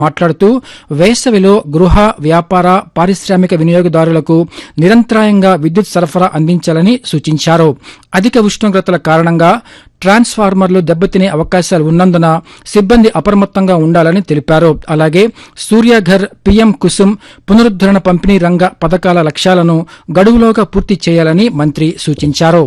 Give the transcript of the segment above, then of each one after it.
మాట్లాడుతూ వేసవిలో గృహ వ్యాపార పారిశ్రామిక వినియోగదారులకు నిరంతరాయంగా విద్యుత్ సరఫరా అందించాలని సూచించారు అధిక ఉష్ణోగ్రతల కారణంగా ట్రాన్స్ఫార్మర్లు దెబ్బతినే అవకాశాలు ఉన్నందున సిబ్బంది అప్రమత్తంగా ఉండాలని తెలిపారు అలాగే సూర్యఘర్ పీఎం కుసుమ్ పునరుద్దరణ పంపిణీ రంగ పథకాల లక్ష్యాలను గడువులోగా పూర్తి చేయాలని మంత్రి సూచించారు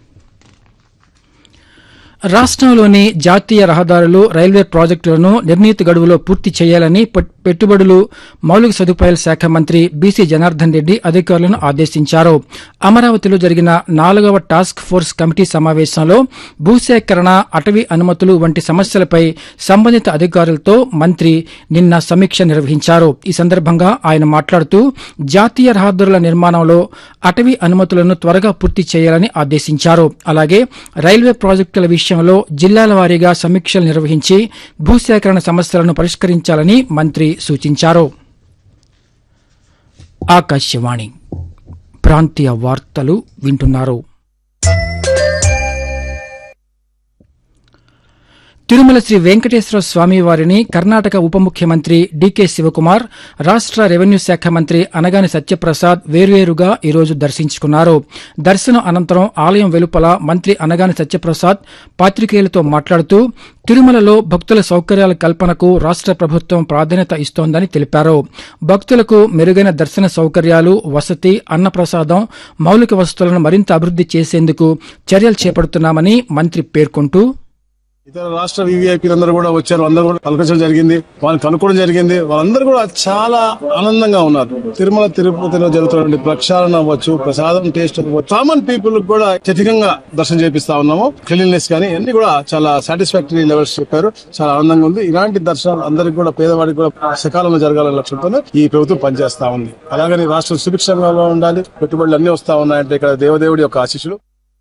రాష్ట్రంలోని జాతీయ రహదారులు రైల్వే ప్రాజెక్టులను నిర్ణీత గడువులో పూర్తి చేయాలని పెట్- పెట్టుబడులు మౌలిక సదుపాయాల శాఖ మంత్రి బీసీ జనార్దన్ రెడ్డి అధికారులను ఆదేశించారు అమరావతిలో జరిగిన నాలుగవ టాస్క్ ఫోర్స్ కమిటీ సమావేశంలో భూసేకరణ అటవీ అనుమతులు వంటి సమస్యలపై సంబంధిత అధికారులతో మంత్రి నిన్న సమీక్ష నిర్వహించారు ఈ సందర్భంగా ఆయన మాట్లాడుతూ జాతీయ రహదారుల నిర్మాణంలో అటవీ అనుమతులను త్వరగా పూర్తి చేయాలని ఆదేశించారు అలాగే రైల్వే ప్రాజెక్టుల విషయంలో జిల్లాల వారీగా సమీక్షలు నిర్వహించి భూసేకరణ సమస్యలను పరిష్కరించాలని మంత్రి సూచించారు ఆకాశవాణి ప్రాంతీయ వార్తలు వింటున్నారు తిరుమల శ్రీ వెంకటేశ్వర స్వామి వారిని కర్ణాటక ఉప ముఖ్యమంత్రి డీకే శివకుమార్ రాష్ట రెవెన్యూ శాఖ మంత్రి అనగాని సత్యప్రసాద్ వేర్వేరుగా ఈరోజు దర్శించుకున్నారు దర్శనం అనంతరం ఆలయం వెలుపల మంత్రి అనగాని సత్యప్రసాద్ పాత్రికేయులతో మాట్లాడుతూ తిరుమలలో భక్తుల సౌకర్యాల కల్పనకు రాష్ట ప్రభుత్వం ప్రాధాన్యత ఇస్తోందని తెలిపారు భక్తులకు మెరుగైన దర్శన సౌకర్యాలు వసతి అన్నప్రసాదం మౌలిక వసతులను మరింత అభివృద్ది చేసేందుకు చర్యలు చేపడుతున్నామని మంత్రి పేర్కొంటూ ఇతర రాష్ట్ర వివిఐపీలందరూ కూడా వచ్చారు అందరూ కూడా పలకరించడం జరిగింది వాళ్ళని కనుక్కోవడం జరిగింది వాళ్ళందరూ కూడా చాలా ఆనందంగా ఉన్నారు తిరుమల తిరుపతిలో జరుగుతున్నటువంటి ప్రక్షాళన అవ్వచ్చు ప్రసాదం టేస్ట్ అవ్వచ్చు కామన్ పీపుల్ కూడా అత్యధికంగా దర్శనం చేపిస్తా ఉన్నాము క్లీన్లెస్ కానీ అన్ని కూడా చాలా సాటిస్ఫాక్టరీ లెవెల్స్ చెప్పారు చాలా ఆనందంగా ఉంది ఇలాంటి దర్శనాలు అందరికి కూడా పేదవాడికి కూడా సకాలంలో జరగాలనే లక్ష్యంతో ఈ ప్రభుత్వం పనిచేస్తా ఉంది అలాగని రాష్ట్రం సుభిక్షంగా ఉండాలి పెట్టుబడులు అన్ని వస్తా ఉన్నాయంటే ఇక్కడ దేవదేవుడి యొక్క ఆశీస్సులు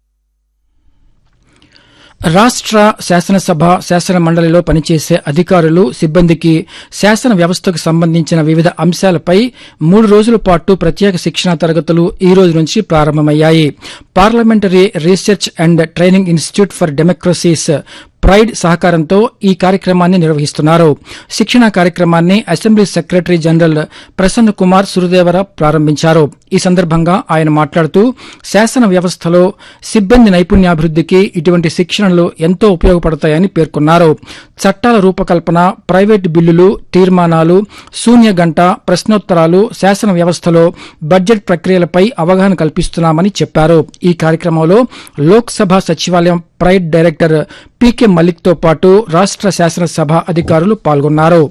రాష్ట్ర శాసనసభ శాసన మండలిలో పనిచేసే అధికారులు సిబ్బందికి శాసన వ్యవస్థకు సంబంధించిన వివిధ అంశాలపై మూడు రోజుల పాటు ప్రత్యేక శిక్షణా తరగతులు ఈ రోజు నుంచి ప్రారంభమయ్యాయి parliamentary research and training institute for democracies pride సహకారంతో ఈ కార్యక్రమాన్ని నిర్వహిస్తున్నారు శిక్షణ కార్యక్రమాన్ని assembly secretary general Prasanna Kumar Suradevara ప్రారంభించారు ఈ సందర్భంగా ఆయన మాట్లాడుతూ శాసన వ్యవస్థలో సిబ్బంది నైపుణ్యాభివృద్ధికి ఇటువంటి శిక్షణలు ఎంతో ఉపయోగపడతాయని పేర్కొన్నారు చట్టాల రూపకల్పన ప్రైవేటు బిల్లులు తీర్మానాలు శూన్య గంట ప్రశ్నోత్తరాలు శాసన వ్యవస్థలో బడ్జెట్ ప్రక్రియలపై అవగాహన కల్పిస్తున్నామని చెప్పారు ఈ కార్యక్రమంలో లోక్సభ సచివాలయం ప్రైడ్ డైరెక్టర్ పీకే మలిక్ తో పాటు రాష్ట్ర శాసనసభ అధికారులు పాల్గొన్నారు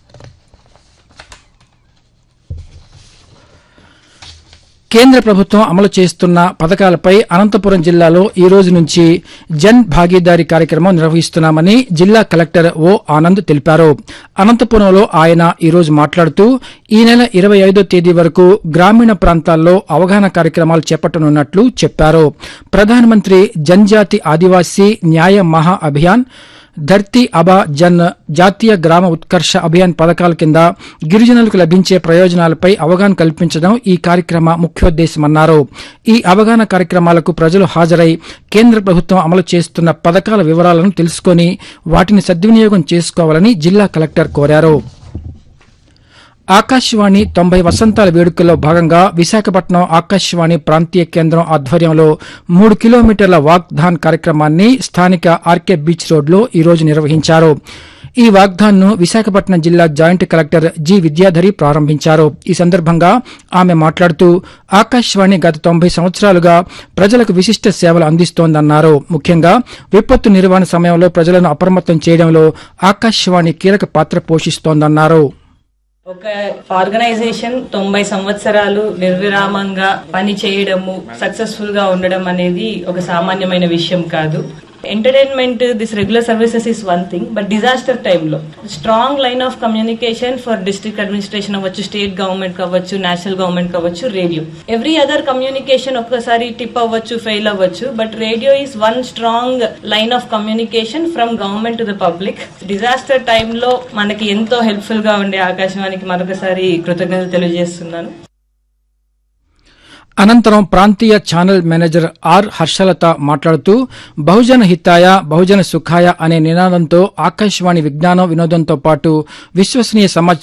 కేంద్ర ప్రభుత్వం అమలు చేస్తున్న పథకాలపై అనంతపురం జిల్లాలో ఈ రోజు నుంచి జన్ భాగీదారీ కార్యక్రమం నిర్వహిస్తున్నామని జిల్లా కలెక్టర్ ఓ ఆనంద్ తెలిపారు అనంతపురంలో ఆయన ఈ రోజు మాట్లాడుతూ ఈ నెల ఇరవై ఐదో తేదీ వరకు గ్రామీణ ప్రాంతాల్లో అవగాహన కార్యక్రమాలు చేపట్టనున్నట్లు చెప్పారు ప్రధానమంత్రి జన్జాతి ఆదివాసీ న్యాయ మహా అభియాన్ ధర్తీ అబా జన్ జాతీయ గ్రామ ఉత్కర్ష అభియాన్ పథకాల కింద గిరిజనులకు లభించే ప్రయోజనాలపై అవగాహన కల్పించడం ఈ కార్యక్రమ ముఖ్యోద్దేశమన్నారు ఈ అవగాహన కార్యక్రమాలకు ప్రజలు హాజరై కేంద్ర ప్రభుత్వం అమలు చేస్తున్న పథకాల వివరాలను తెలుసుకొని వాటిని సద్వినియోగం చేసుకోవాలని జిల్లా కలెక్టర్ కోరారు ఆకాశవాణి తొంభై వసంతాల వేడుకల్లో భాగంగా విశాఖపట్నం ఆకాశవాణి ప్రాంతీయ కేంద్రం ఆధ్వర్యంలో మూడు కిలోమీటర్ల వాగ్దాన్ కార్యక్రమాన్ని స్థానిక ఆర్కే బీచ్ రోడ్లో ఈ రోజు నిర్వహించారు ఈ వాగ్దాన్ ను విశాఖపట్నం జిల్లా జాయింట్ కలెక్టర్ జి విద్యాధరి ప్రారంభించారు ఈ సందర్భంగా ఆమె మాట్లాడుతూ ఆకాశవాణి గత తొంభై సంవత్సరాలుగా ప్రజలకు విశిష్ట సేవలు అందిస్తోందన్నారు ముఖ్యంగా విపత్తు నిర్వహణ సమయంలో ప్రజలను అప్రమత్తం చేయడంలో ఆకాశవాణి కీలక పాత్ర పోషిస్తోందన్నారు ఒక ఆర్గనైజేషన్ తొంభై సంవత్సరాలు నిర్విరామంగా పని చేయడము సక్సెస్ఫుల్ గా ఉండడం అనేది ఒక సామాన్యమైన విషయం కాదు entertainment this regular services is one thing but disaster టైంలో strong line of communication for district administration అవ్వచ్చు స్టేట్ గవర్నమెంట్ కావచ్చు నేషనల్ గవర్నమెంట్ కావచ్చు రేడియో ఎవ్రీ అదర్ కమ్యూనికేషన్ ఒక్కసారి టిప్ అవ్వచ్చు ఫెయిల్ అవ్వచ్చు but radio is one strong line of communication from government to the public disaster టైంలో మనకి ఎంతో helpful గా ఉండే ఆకాశవాణికి మరొకసారి కృతజ్ఞతలు తెలియజేస్తున్నాను అనంతరం ప్రాంతీయ ఛానల్ మేనేజర్ ఆర్ హర్షలత మాట్లాడుతూ బహుజన హితాయ బహుజన సుఖాయ అనే నినాదంతో ఆకాశవాణి విజ్ఞానం వినోదంతో పాటు విశ్వసనీయ సమాచారం